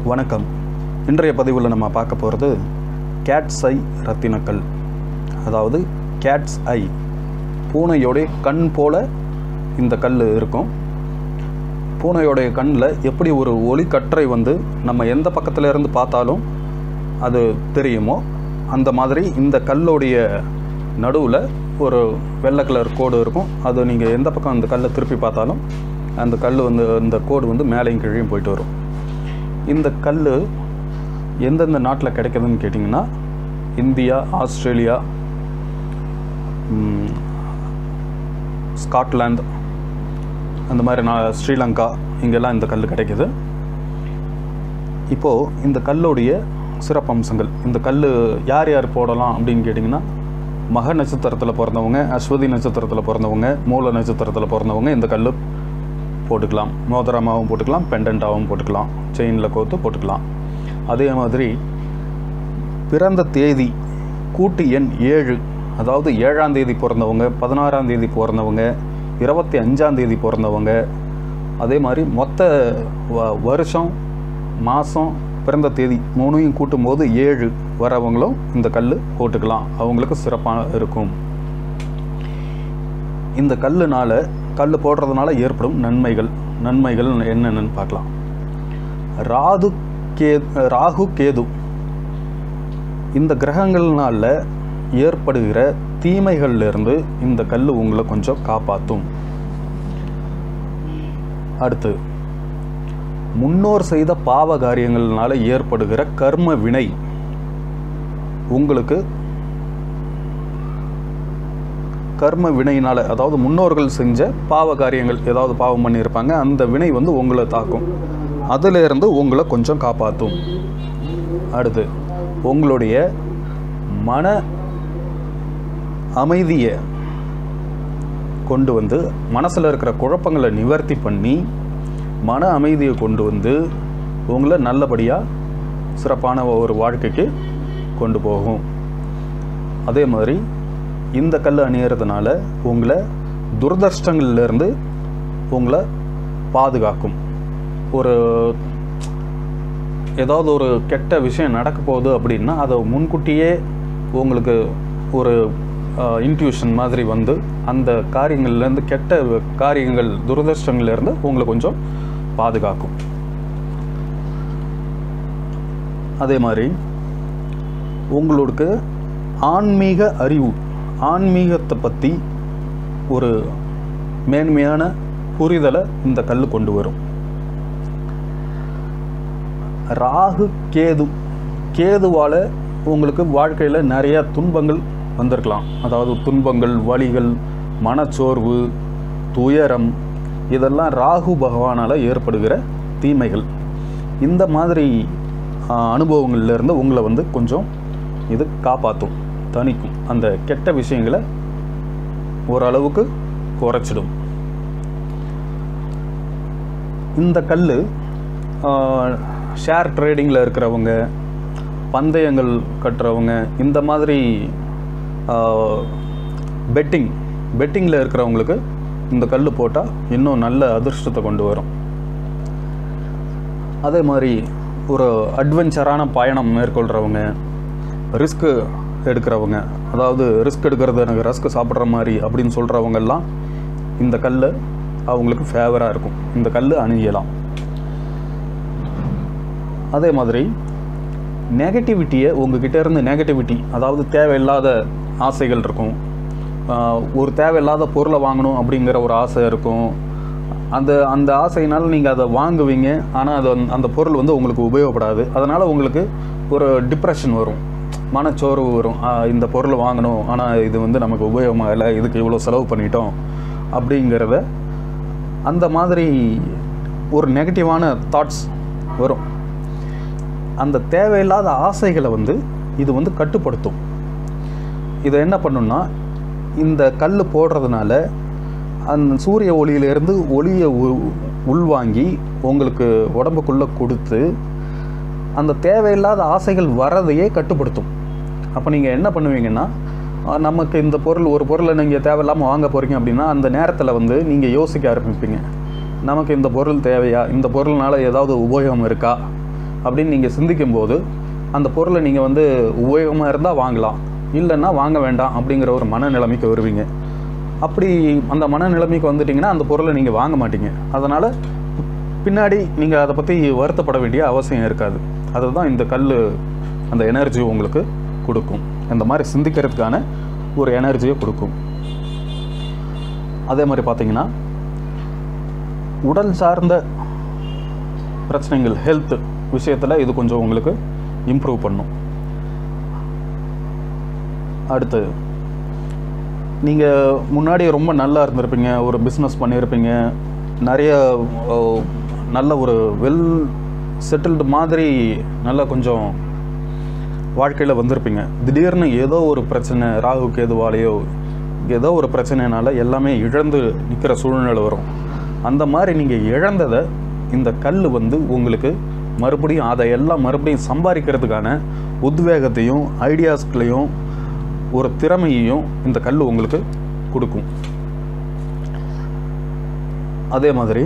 வணக்கம் இன்றைய பதிவில் நம்ம பார்க்க போகிறது கேட்ஸ் ஐ ரத்தினக்கல் அதாவது கேட்ஸ் ஐ பூனையோடைய கண் போல இந்த கல் இருக்கும் பூனையோடைய கண்ணில் எப்படி ஒரு ஒளிக்கற்றை வந்து நம்ம எந்த பக்கத்துல இருந்து பார்த்தாலும் அது தெரியுமோ அந்த மாதிரி இந்த கல்லுடைய நடுவில் ஒரு வெள்ளை கலர் கோடு இருக்கும் அது நீங்கள் எந்த பக்கம் அந்த கல்லை திருப்பி பார்த்தாலும் அந்த கல் வந்து இந்த கோடு வந்து மேலேயும் கீழேயும் போயிட்டு வரும் இந்த கல் எந்தெந்த நாட்டில் கிடைக்குதுன்னு கேட்டிங்கன்னா இந்தியா ஆஸ்திரேலியா ம், ஸ்காட்லாந்து அந்த மாதிரி நான் ஸ்ரீலங்கா இங்கெல்லாம் இந்த கல் கிடைக்குது இப்போது இந்த கல்லுடைய சிறப்பம்சங்கள் இந்த கல் யார் யார் போடலாம் அப்படின்னு கேட்டிங்கன்னா மக நட்சத்திரத்தில் பிறந்தவங்க அஸ்வதி நட்சத்திரத்தில் பிறந்தவங்க மூல நட்சத்திரத்தில் பிறந்தவங்க இந்த கல் போட்டுக்கலாம் மோதிரமாகவும் போட்டுக்கலாம் பெண்டண்ட்டாகவும் போட்டுக்கலாம் செயினில் கோர்த்து போட்டுக்கலாம் அதே மாதிரி பிறந்த தேதி கூட்டு எண் ஏழு அதாவது ஏழாம் தேதி பிறந்தவங்க பதினாறாம் தேதி பிறந்தவங்க இருபத்தி அஞ்சாம் தேதி பிறந்தவங்க அதே மாதிரி மொத்த வ வருஷம் மாதம் பிறந்த தேதி மூணையும் கூட்டும்போது ஏழு வரவங்களும் இந்த கல் போட்டுக்கலாம் அவங்களுக்கு சிறப்பாக இருக்கும் இந்த கல்லுனால கல் போடுறதுனால ஏற்படும் நன்மைகள் நன்மைகள் என்னென்னு பார்க்கலாம் ராது கே ராகு கேது இந்த கிரகங்கள்னால ஏற்படுகிற தீமைகள்ல இருந்து இந்த கல் உங்களை கொஞ்சம் காப்பாற்றும் அடுத்து முன்னோர் செய்த பாவ காரியங்கள்னால ஏற்படுகிற கர்ம வினை உங்களுக்கு கர்ம வினையினால் அதாவது முன்னோர்கள் செஞ்ச பாவ காரியங்கள் ஏதாவது பாவம் பண்ணியிருப்பாங்க அந்த வினை வந்து உங்களை தாக்கும் அதிலிருந்து உங்களை கொஞ்சம் காப்பாற்றும் அடுத்து உங்களுடைய மன அமைதியை கொண்டு வந்து மனசில் இருக்கிற குழப்பங்களை நிவர்த்தி பண்ணி மன அமைதியை கொண்டு வந்து உங்களை நல்லபடியாக சிறப்பான ஒரு வாழ்க்கைக்கு கொண்டு போகும் அதே மாதிரி இந்த கல் அணியறதுனால உங்களை துரதிர்ஷ்டங்கள்லேருந்து உங்களை பாதுகாக்கும் ஒரு ஏதாவது ஒரு கெட்ட விஷயம் நடக்க போகுது அப்படின்னா அதை முன்கூட்டியே உங்களுக்கு ஒரு இன்ட்யூஷன் மாதிரி வந்து அந்த காரியங்கள்லேருந்து கெட்ட காரியங்கள் துரதிர்ஷ்டங்கள்லேருந்து உங்களை கொஞ்சம் பாதுகாக்கும் அதே மாதிரி உங்களுக்கு ஆன்மீக அறிவு ஆன்மீகத்தை பற்றி ஒரு மேன்மையான புரிதலை இந்த கல் கொண்டு வரும் ராகு கேது கேதுவால் உங்களுக்கு வாழ்க்கையில் நிறைய துன்பங்கள் வந்திருக்கலாம் அதாவது துன்பங்கள் வலிகள் மனச்சோர்வு துயரம் இதெல்லாம் ராகு பகவானால் ஏற்படுகிற தீமைகள் இந்த மாதிரி ஆஹ், அனுபவங்கள்லேருந்து உங்களை வந்து கொஞ்சம் இது காப்பாற்றும் தணிக்கும் அந்த கெட்ட விஷயங்களை ஓரளவுக்கு குறைச்சிடும் இந்த கல் ஷேர் ட்ரேடிங்கில் இருக்கிறவங்க பந்தயங்கள் கட்டுறவங்க இந்த மாதிரி பெட்டிங் பெட்டிங்கில் இருக்கிறவங்களுக்கு இந்த கல் போட்டால் இன்னும் நல்ல அதிர்ஷ்டத்தை கொண்டு வரும் அதே மாதிரி ஒரு அட்வென்ச்சரான பயணம் மேற்கொள்கிறவங்க ரிஸ்க்கு எடுக்கிறவங்க அதாவது ரிஸ்க் எடுக்கிறது எனக்கு ரஸ்க் சாப்பிட்ற மாதிரி அப்படின்னு சொல்கிறவங்கெல்லாம் இந்த கல் அவங்களுக்கு ஃபேவராக இருக்கும் இந்த கல் அணியலாம் அதே மாதிரி நெகட்டிவிட்டியை உங்ககிட்ட இருந்து நெகட்டிவிட்டி அதாவது தேவையில்லாத ஆசைகள் இருக்கும் ஆஹ் ஒரு தேவையில்லாத பொருளை வாங்கணும் அப்படிங்கிற ஒரு ஆசை இருக்கும் அந்த அந்த ஆசையினால் நீங்கள் அதை வாங்குவீங்க ஆனால் அது வந்து- அந்த பொருள் வந்து உங்களுக்கு உபயோகப்படாது அதனால் உங்களுக்கு ஒரு டிப்ரெஷன் வரும் மனச்சோர்வு வரும் ஆஹ் இந்த பொருள் வாங்கணும் ஆனால் இது வந்து நமக்கு உபயோகமாக இல்லை இதுக்கு இவ்வளோ செலவு பண்ணிட்டோம் அப்படிங்கிறத அந்த மாதிரி ஒரு நெகட்டிவான தாட்ஸ் வரும் அந்த தேவையில்லாத ஆசைகளை வந்து இது வந்து கட்டுப்படுத்தும் இதை என்ன பண்ணுன்னா இந்த கல் போடுறதுனால அந்த சூரிய ஒளியிலேருந்து ஒளியை உ- உள்வாங்கி உங்களுக்கு உடம்புக்குள்ளே கொடுத்து அந்த தேவையில்லாத ஆசைகள் வரதையே கட்டுப்படுத்தும் அப்போ நீங்கள் என்ன பண்ணுவீங்கன்னா அஹ், நமக்கு இந்த பொருள் ஒரு பொருளை நீங்கள் தேவையில்லாமல் வாங்க போகிறீங்க அப்படின்னா அந்த நேரத்தில் வந்து நீங்கள் யோசிக்க ஆரம்பிப்பீங்க நமக்கு இந்த பொருள் தேவையா இந்த பொருள்னால ஏதாவது உபயோகம் இருக்கா அப்படின்னு நீங்கள் சிந்திக்கும் போது அந்த பொருளை நீங்கள் வந்து உபயோகமாக இருந்தால் வாங்கலாம் இல்லைன்னா வாங்க வேண்டாம் அப்படிங்கிற ஒரு மனநிலைமைக்கு வருவீங்க அப்படி அந்த மனநிலைமைக்கு வந்துட்டிங்கன்னா அந்த பொருளை நீங்கள் வாங்க மாட்டீங்க அதனால் பின்னாடி நீங்கள் அதை பற்றி வருத்தப்பட வேண்டிய அவசியம் இருக்காது அதுதான் இந்த கல் அந்த எனர்ஜி உங்களுக்கு கொடுக்கும் அந்த மாதிரி சிந்திக்கிறதுக்கான ஒரு எனர்ஜியை கொடுக்கும் அதே மாதிரி பார்த்தீங்கன்னா உடல் சார்ந்த பிரச்சனைகள் ஹெல்த் விஷயத்தில் இது கொஞ்சம் உங்களுக்கு இம்ப்ரூவ் பண்ணும் அடுத்து நீங்கள் முன்னாடி ரொம்ப நல்லா இருந்திருப்பீங்க ஒரு பிஸ்னஸ் பண்ணியிருப்பீங்க நிறைய ஓ, நல்ல ஒரு வெல் செட்டில்டு மாதிரி நல்லா கொஞ்சம் வாழ்க்கையில் வந்திருப்பீங்க திடீர்னு ஏதோ ஒரு பிரச்சனை ராகு கேதுவாலேயோ ஏதோ ஒரு பிரச்சனைனால எல்லாமே இழந்து நிற்கிற சூழ்நிலை வரும் அந்த மாதிரி நீங்கள் இழந்ததை இந்த கல் வந்து உங்களுக்கு மறுபடியும் அதை எல்லாம் மறுபடியும் சம்பாதிக்கிறதுக்கான உத்வேகத்தையும் ஐடியாஸ்களையும் ஒரு திறமையையும் இந்த கல் உங்களுக்கு கொடுக்கும் அதே மாதிரி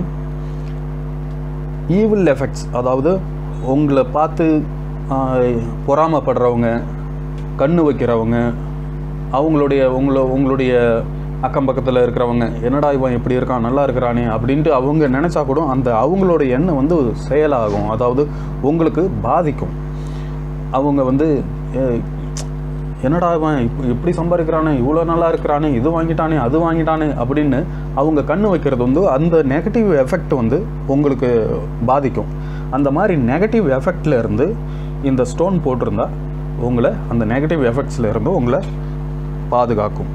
ஈவில் எஃபெக்ட்ஸ் அதாவது உங்களை பார்த்து ஆஹ், பொறாமைப்படுறவங்க கண்ணு வைக்கிறவங்க அவங்களுடைய உங்களை உங்களுடைய அக்கம் பக்கத்தில் இருக்கிறவங்க என்னடா இவன் இப்படி இருக்கான் நல்லா இருக்கிறானே அப்படின்ட்டு அவங்க நினச்சா கூட அந்த அவங்களோட எண்ணம் வந்து செயலாகும் அதாவது உங்களுக்கு பாதிக்கும் அவங்க வந்து "ஏய், என்னடா இவன் இப் இப்படி சம்பாதிக்கிறானே இவ்வளோ நல்லா இருக்கிறானே இது வாங்கிட்டானே அது வாங்கிட்டானே அப்படின்னு அவங்க கண்ணு வைக்கிறது வந்து அந்த நெகட்டிவ் எஃபெக்ட் வந்து உங்களுக்கு பாதிக்கும் அந்த மாதிரி நெகட்டிவ் எஃபெக்ட்ல இருந்து இந்த ஸ்டோன் போட்டிருந்தா உங்களை அந்த நெகட்டிவ் எஃபெக்ட்ஸ்ல இருந்து உங்களை பாதுகாக்கும்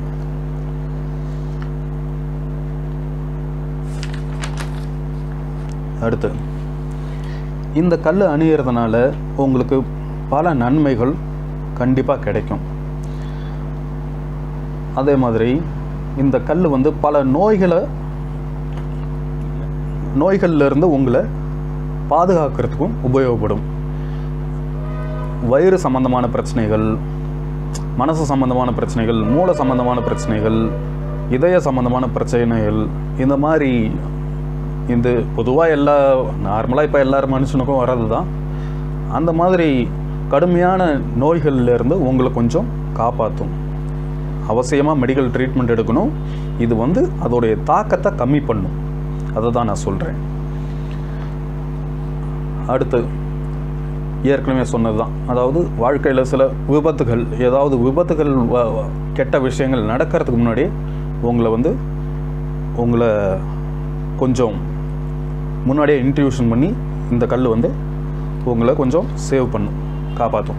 அடுத்து இந்த கல் அணியறதுனால உங்களுக்கு பல நன்மைகள் கண்டிப்பாக கிடைக்கும் அதே மாதிரி இந்த கல் வந்து பல நோய்களை நோய்கள்ல இருந்து உங்களை பாதுகாக்கிறதுக்கும் உபயோகப்படும் வயிறு சம்பந்தமான பிரச்சனைகள் மனசு சம்பந்தமான பிரச்சனைகள் மூளை சம்பந்தமான பிரச்சனைகள் இதய சம்பந்தமான பிரச்சனைகள் இந்த மாதிரி இந்த பொதுவாக எல்லா நார்மலாக இப்போ எல்லாரும் மனுஷனுக்கும் வர்றது தான் அந்த மாதிரி கடுமையான நோய்கள்ல இருந்து உங்களை கொஞ்சம் காப்பாற்றும் அவசியமாக மெடிக்கல் ட்ரீட்மெண்ட் எடுக்கணும் இது வந்து அதோடைய தாக்கத்தை கம்மி பண்ணும் அதை தான் நான் சொல்கிறேன் அடுத்து ஏற்கனவே சொன்னது தான் அதாவது வாழ்க்கையில் சில விபத்துகள் ஏதாவது விபத்துகள் வ- வ- கெட்ட விஷயங்கள் நடக்கிறதுக்கு முன்னாடி உங்களை வந்து உங்களை கொஞ்சம் முன்னாடியே இன்ட்ரியூஷன் பண்ணி இந்த கல் வந்து உங்களை கொஞ்சம் சேவ் பண்ணும் காப்பாற்றும்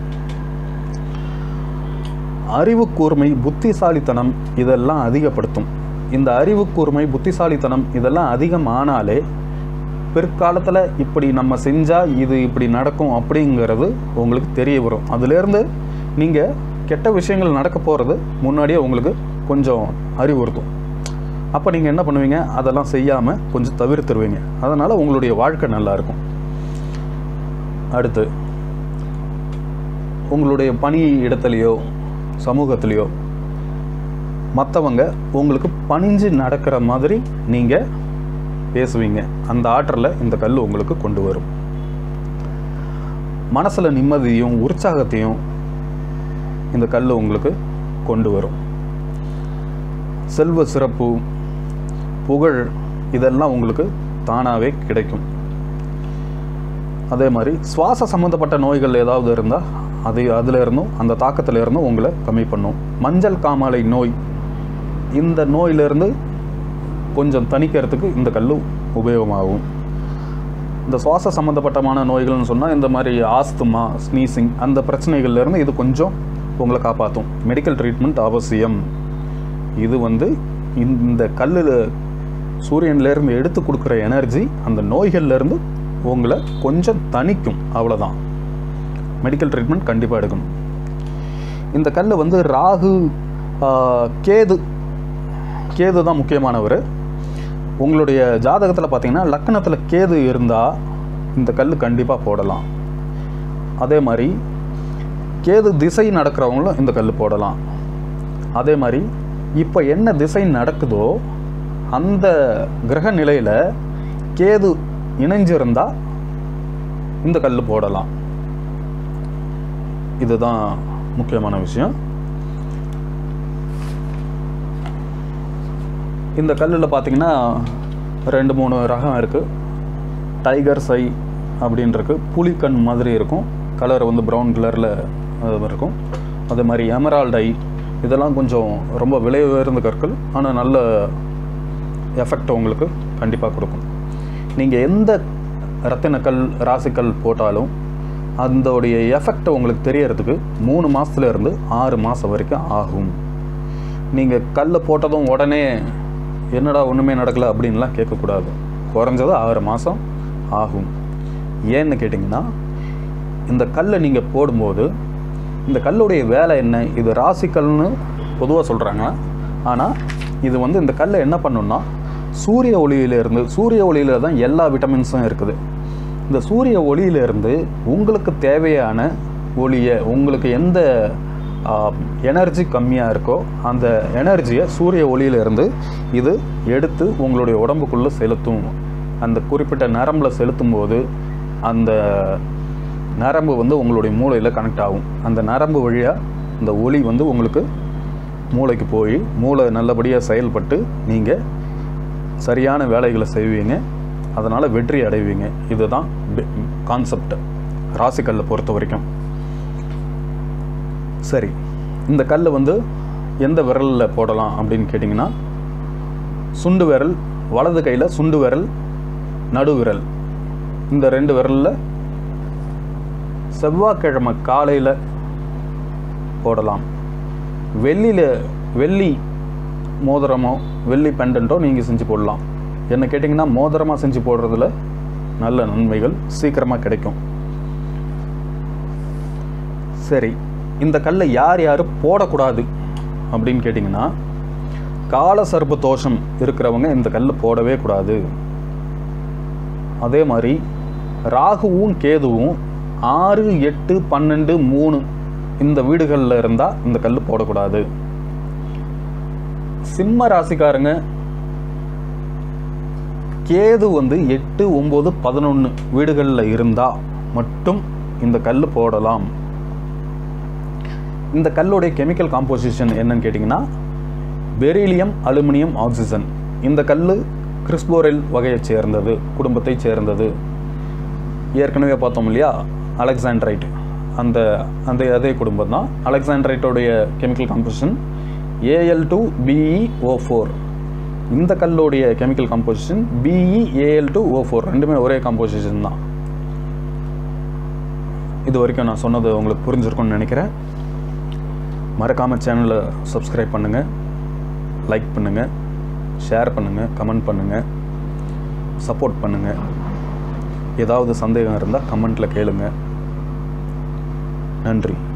அறிவு கூர்மை புத்திசாலித்தனம் இதெல்லாம் அதிகப்படுத்தும் இந்த அறிவு கூர்மை புத்திசாலித்தனம் இதெல்லாம் அதிகமானாலே பிற்காலத்தில் இப்படி நம்ம செஞ்சால் இது இப்படி நடக்கும் அப்படிங்கிறது உங்களுக்கு தெரிய வரும் அதுலேருந்து நீங்கள் கெட்ட விஷயங்கள் நடக்க போகிறது முன்னாடியே உங்களுக்கு கொஞ்சம் அறிவுறுத்தும் அப்போ நீங்கள் என்ன பண்ணுவீங்க அதெல்லாம் செய்யாமல் கொஞ்சம் தவிர்த்துருவீங்க அதனால் உங்களுடைய வாழ்க்கை நல்லா இருக்கும் அடுத்து உங்களுடைய பணி இடத்துலையோ சமூகத்திலையோ மற்றவங்க உங்களுக்கு பணிஞ்சு நடக்கிற மாதிரி நீங்கள் பேசுவீங்க அந்த ஆற்றலை இந்த கல் உங்களுக்கு கொண்டு வரும் மனசில் நிம்மதியும் உற்சாகத்தையும் இந்த கல் உங்களுக்கு கொண்டு வரும் செல்வ சிறப்பு புகழ் இதெல்லாம் உங்களுக்கு தானாகவே கிடைக்கும் அதே மாதிரி சுவாச சம்மந்தப்பட்ட நோய்கள் ஏதாவது இருந்தால் அது அதில் இருந்தும் அந்த தாக்கத்தில் இருந்தும் உங்களை கம்மி பண்ணும் மஞ்சள் காமாலை நோய் இந்த நோயிலிருந்து கொஞ்சம் தணிக்கிறதுக்கு இந்த கல் உபயோகமாகும் இந்த சுவாச சம்மந்தப்பட்டமான நோய்கள்னு சொன்னால் இந்த மாதிரி ஆஸ்துமா ஸ்னீசிங் அந்த பிரச்சனைகள்ல இருந்து இது கொஞ்சம் உங்களை காப்பாற்றும் மெடிக்கல் ட்ரீட்மெண்ட் அவசியம் இது வந்து இந்த கல்லில் சூரியன்லேருந்து எடுத்து கொடுக்குற எனர்ஜி அந்த நோய்கள்லேருந்து உங்களை கொஞ்சம் தணிக்கும் அவ்வளோதான் மெடிக்கல் ட்ரீட்மெண்ட் கண்டிப்பாக எடுக்கணும் இந்த கல் வந்து ராகு ஆ, கேது கேது தான் முக்கியமானவர் உங்களுடைய ஜாதகத்தில் பார்த்தீங்கன்னா லக்னத்தில் கேது இருந்தால் இந்த கல் கண்டிப்பாக போடலாம் அதே மாதிரி கேது திசை நடக்கிறவங்களும் இந்த கல் போடலாம் அதே மாதிரி இப்போ என்ன திசை நடக்குதோ அந்த கிரக நிலையில் கேது இணைஞ்சிருந்தா இந்த கல் போடலாம் இதுதான் முக்கியமான விஷயம் இந்த கல்லில் பார்த்தீங்கன்னா ரெண்டு மூணு ரகம் இருக்குது டைகர் சை அப்படின்னு இருக்கு புலிக்கண் மாதிரி இருக்கும் கலர் வந்து ப்ரௌன் கலரில் இருக்கும் அதே மாதிரி எமரால்ட் ஐ இதெல்லாம் கொஞ்சம் ரொம்ப விலை உயர்ந்த கற்கள் ஆனால் நல்ல எஃபெக்ட் உங்களுக்கு கண்டிப்பாக கொடுக்கும் நீங்கள் எந்த ரத்தினக்கல் ராசிக்கல் போட்டாலும் அதோடைய எஃபெக்ட் உங்களுக்கு தெரியறதுக்கு மூணு மாசத்துல இருந்து ஆறு மாதம் வரைக்கும் ஆகும் நீங்கள் கல்லை போட்டதும் உடனே என்னடா ஒன்றுமே நடக்கலை அப்படின்லாம் கேட்கக்கூடாது குறைஞ்சது ஆறு மாதம் ஆகும் ஏன்னு கேட்டிங்கன்னா இந்த கல்லை நீங்கள் போடும்போது இந்த கல்லுடைய வேலை என்ன இது ராசிக்கல்னு பொதுவாக சொல்கிறாங்க ஆனால் இது வந்து இந்த கல்லை என்ன பண்ணுன்னா சூரிய ஒளியிலிருந்து சூரிய ஒளியில தான் எல்லா விட்டமின்ஸும் இருக்குது இந்த சூரிய ஒளியிலிருந்து உங்களுக்கு தேவையான ஒளியை உங்களுக்கு எந்த எனர்ஜி கம்மியாக இருக்கோ அந்த எனர்ஜியை சூரிய ஒளியிலிருந்து இது எடுத்து உங்களுடைய உடம்புக்குள்ளே செலுத்தும் அந்த குறிப்பிட்ட நரம்பில் செலுத்தும் போது அந்த நரம்பு வந்து உங்களுடைய மூளையில் கனெக்ட் ஆகும் அந்த நரம்பு வழியாக இந்த ஒளி வந்து உங்களுக்கு மூளைக்கு போய் மூளை நல்லபடியாக செயல்பட்டு நீங்கள் சரியான வேலைகளை செய்வீங்க அதனால் வெற்றி அடைவீங்க இதுதான் கான்செப்ட் ராசிக்கல்லை பொறுத்த வரைக்கும் சரி இந்த கல் வந்து எந்த விரலில் போடலாம் அப்படின்னு கேட்டிங்கன்னா சுண்டு விரல் வலது கையில் சுண்டு விரல் நடு விரல் இந்த ரெண்டு விரலில் செவ்வாய்க்கிழமை காலையில் போடலாம் வெள்ளியில் வெள்ளி மோதிரமோ வெள்ளி பெண்டன்ட்டோ நீங்கள் செஞ்சு போடலாம் என்ன கேட்டிங்கன்னா மோதிரமாக செஞ்சு போடுறதுல நல்ல நன்மைகள் சீக்கிரமாக கிடைக்கும் சரி இந்த கல்லை யார் யார் போடக்கூடாது அப்படின்னு கேட்டிங்கன்னா கால சர்ப்ப தோஷம் இருக்கிறவங்க இந்த கல்லை போடவே கூடாது அதே மாதிரி ராகுவும் கேதுவும் ஆறு எட்டு பன்னெண்டு மூணு இந்த வீடுகளில் இருந்தால் இந்த கல் போடக்கூடாது சிம்ம ராசிக்காரங்க கேது வந்து எட்டு ஒம்பது பதினொன்று வீடுகளில் இருந்தால் மட்டும் இந்த கல் போடலாம் இந்த கல்லுடைய கெமிக்கல் காம்போசிஷன் என்னன்னு கேட்டிங்கன்னா பெரிலியம் அலுமினியம் ஆக்சிஜன் இந்த கல் கிறிஸ்போரெல் வகையைச் சேர்ந்தது குடும்பத்தைச் சேர்ந்தது ஏற்கனவே பார்த்தோம் இல்லையா அலெக்சாண்ட்ரைட் அந்த அந்த அதே குடும்பம் தான் அலெக்சாண்ட்ரைட்டோடைய chemical composition A L two B E O four இந்த கல்லுடைய chemical composition B E A L two O four ரெண்டுமே ஒரே காம்போசிஷன் தான் இது வரைக்கும் நான் சொன்னது உங்களுக்கு புரிஞ்சிருக்கும்னு நினைக்கிறேன் மறக்காமல் சேனலை சப்ஸ்கிரைப் பண்ணுங்கள் லைக் பண்ணுங்கள் ஷேர் பண்ணுங்கள் கமெண்ட் பண்ணுங்கள் சப்போர்ட் பண்ணுங்கள் ஏதாவது சந்தேகம் இருந்தால் கமெண்ட்டில் கேளுங்க நன்றி